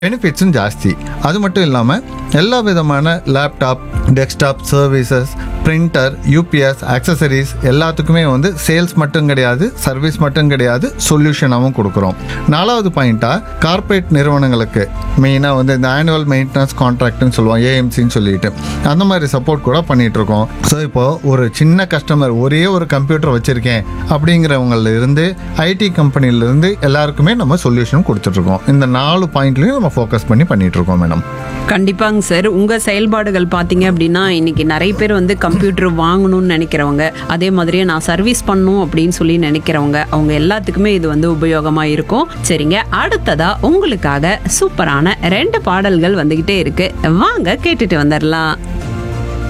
பெனிஃபிட்ஸும் ஜாஸ்தி அது மட்டும் இல்லாமல் எல்லா விதமான laptop desktop services printer UPS accessories எல்லாத்துக்குமே வந்து சேல்ஸ் மட்டும் கிடையாது சர்வீஸ் மட்டும் கிடையாது சொல்யூஷனாகவும் கொடுக்குறோம் நாலாவது பாயிண்ட்டாக கார்ப்பரேட் நிறுவனங்களுக்கு மெயினாக வந்து இந்த ஆனுவல் மெயின்டெனன்ஸ் கான்ட்ராக்ட்னு சொல்லுவோம் ஏஎம்சின்னு சொல்லிட்டு அந்த மாதிரி சப்போர்ட் கூட பண்ணிட்டு இருக்கோம் ஸோ இப்போ ஒரு சின்ன கஸ்டமர் ஒரே ஒரு கம்ப்யூட்டர் வச்சிருக்கேன் அப்படிங்கிறவங்கள இருந்து ஐடி கம்பெனில இருந்து எல்லாருக்குமே நம்ம சொல்யூஷன் கொடுத்துட்ருக்கோம் இந்த நாலு பாயிண்ட்லையும் நம்ம ஃபோக்கஸ் பண்ணி பண்ணிட்டு இருக்கோம் மேடம் கண்டிப்பாங்க சார் உங்க செயல்பாடுகள் பாத்தீங்க அப்படின்னா இன்னைக்கு நிறைய பேர் வந்து கம்ப்யூட்டர் வாங்கணும்னு நினைக்கிறவங்க அதே மாதிரியே நான் சர்வீஸ் பண்ணணும் அப்படின்னு சொல்லி நினைக்கிறவங்க அவங்க எல்லாத்துக்குமே இது வந்து உபயோகமா இருக்கும் சரிங்க அடுத்ததா உங்களுக்காக சூப்பரான ரெண்டு பாடல்கள் வந்துகிட்டே இருக்கு வாங்க கேட்டுட்டு வந்துடலாம்